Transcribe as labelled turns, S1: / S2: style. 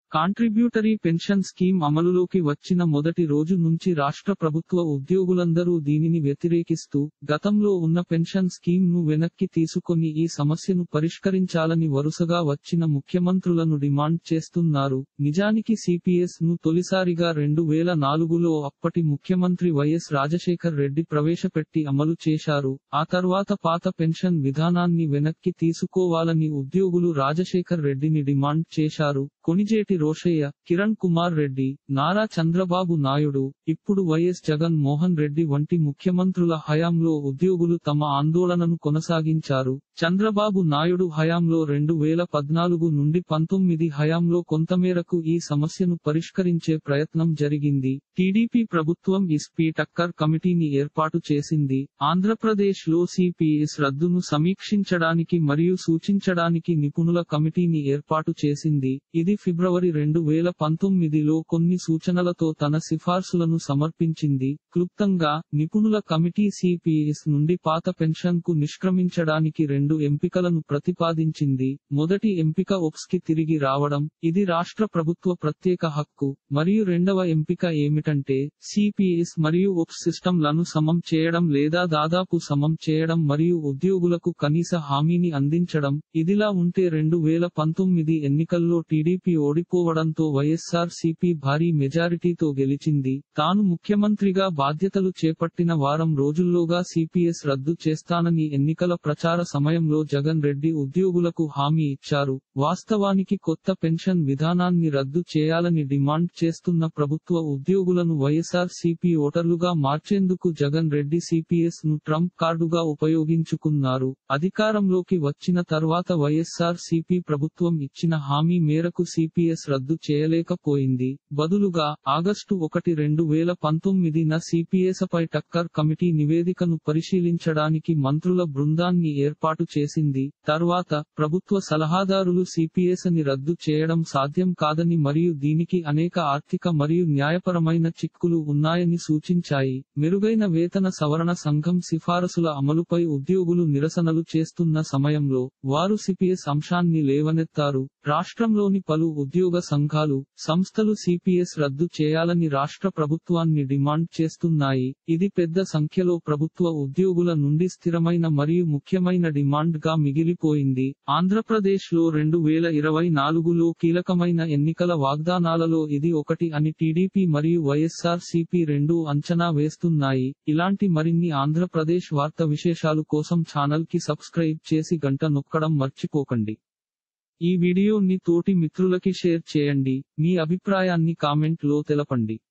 S1: contributory pension scheme అమలులోకి వచ్చిన మొదటి రోజు నుంచి రాష్ట్ర ప్రభుత్వ ఉద్యోగులందరూ దీనిని వ్యతిరేకిస్తూ గతంలో ఉన్న పెన్షన్ స్కీమ్ ను వెనక్కి తీసుకొని ఈ సమస్యను పరిష్కరించాలని వరుసగా వచ్చిన ముఖ్యమంత్రులను డిమాండ్ చేస్తున్నారు నిజానికి సిపిఎస్ ను తొలిసారిగా రెండు వేల నాలుగులో అప్పటి ముఖ్యమంత్రి వైఎస్ రాజశేఖర్ రెడ్డి ప్రవేశపెట్టి అమలు చేశారు ఆ తర్వాత పాత పెన్షన్ విధానాన్ని వెనక్కి తీసుకోవాలని ఉద్యోగులు రాజశేఖర్ రెడ్డిని డిమాండ్ చేశారు కొణిజేటి రోషయ్య కిరణ్ కుమార్ రెడ్డి నారా చంద్రబాబు నాయుడు ఇప్పుడు వైఎస్ జగన్ మోహన్ రెడ్డి వంటి ముఖ్యమంత్రుల హయాంలో ఉద్యోగులు తమ ఆందోళనను కొనసాగించారు చంద్రబాబు నాయుడు హయాంలో రెండు వేల పద్నాలుగు నుండి పంతొమ్మిది హయాంలో కొంతమేరకు ఈ సమస్యను పరిష్కరించే ప్రయత్నం జరిగింది టీడీపీ ప్రభుత్వం ఇస్పీ టక్కర్ కమిటీని ఏర్పాటు చేసింది ఆంధ్రప్రదేశ్ లో సిపిఎస్ రద్దును సమీక్షించడానికి మరియు సూచించడానికి నిపుణుల కమిటీని ఏర్పాటు చేసింది ఇది ఫిబ్రవరి రెండు వేల పంతొమ్మిదిలో కొన్ని సూచనలతో తన సిఫార్సులను సమర్పించింది క్లుప్తంగా నిపుణుల కమిటీ సిపిఎస్ నుండి పాత పెన్షన్ కు నిష్క్రమించడానికి రెండు ఎంపికలను ప్రతిపాదించింది మొదటి ఎంపిక ఒప్స్ కి తిరిగి రావడం ఇది రాష్ట్ర ప్రభుత్వ ప్రత్యేక హక్కు మరియు రెండవ ఎంపిక ఏమిటంటే సిపిఎస్ మరియు ఒప్స్ సిస్టంలను సమం చేయడం లేదా దాదాపు సమం చేయడం మరియు ఉద్యోగులకు కనీస హామీని అందించడం ఇదిలా ఉంటే రెండు వేల పంతొమ్మిది ఎన్నికల్లో టీడీపీ ఓడిపోవడంతో వైఎస్ఆర్ సిపి భారీ మెజారిటీతో గెలిచింది తాను ముఖ్యమంత్రిగా బాధ్యతలు చేపట్టిన వారం రోజుల్లోగా సిపిఎస్ రద్దు చేస్తానని ఎన్నికల ప్రచార సమయంలో జగన్ రెడ్డి ఉద్యోగులకు హామీ ఇచ్చారు వాస్తవానికి కొత్త పెన్షన్ విధానాన్ని రద్దు చేయాలని డిమాండ్ చేస్తున్న ప్రభుత్వ ఉద్యోగులను వైఎస్ఆర్ సిపి ఓటర్లుగా మార్చేందుకు జగన్ రెడ్డి సిపిఎస్ ను ట్రంప్ కార్డుగా ఉపయోగించుకున్నారు అధికారంలోకి వచ్చిన తర్వాత వైఎస్ఆర్ సిపి ప్రభుత్వం ఇచ్చిన హామీ మేరకు సిపిఎస్ రద్దు చేయలేకపోయింది బదులుగా ఆగస్టు ఒకటి రెండు వేల పంతొమ్మిదిన సిపిఎస్ పై టక్కర్ కమిటీ నివేదికను పరిశీలించడానికి మంత్రుల బృందాన్ని ఏర్పాటు చేసింది తర్వాత ప్రభుత్వ సలహాదారులు సిపిఎస్ ని రద్దు చేయడం సాధ్యం కాదని మరియు దీనికి అనేక ఆర్థిక మరియు న్యాయపరమైన చిక్కులు ఉన్నాయని సూచించాయి మెరుగైన వేతన సవరణ సంఘం సిఫారసుల అమలుపై ఉద్యోగులు నిరసనలు చేస్తున్న సమయంలో వారు సిపిఎస్ అంశాన్ని లేవనెత్తారు రాష్ట్రంలోని పలు ఉద్యోగ సంఘాలు సంస్థలు సిపిఎస్ రద్దు చేయాలని రాష్ట్ర ప్రభుత్వాన్ని డిమాండ్ చేస్తున్నాయి ఇది పెద్ద సంఖ్యలో ప్రభుత్వ ఉద్యోగుల నుండి స్థిరమైన మరియు ముఖ్యమైన డిమాండ్ గా మిగిలిపోయింది ఆంధ్రప్రదేశ్ లో రెండు వేల ఇరవై నాలుగులో కీలకమైన ఎన్నికల వాగ్దానాలలో ఇది ఒకటి అని టీడీపీ మరియు వైఎస్ఆర్ సిపి రెండు అంచనా వేస్తున్నాయి ఇలాంటి మరిన్ని ఆంధ్రప్రదేశ్ వార్త విశేషాలు కోసం ఛానల్ కి సబ్స్క్రైబ్ చేసి గంట నొక్కడం మర్చిపోకండి ఈ వీడియోని తోటి మిత్రులకి షేర్ చేయండి మీ అభిప్రాయాన్ని కామెంట్ లో తెలపండి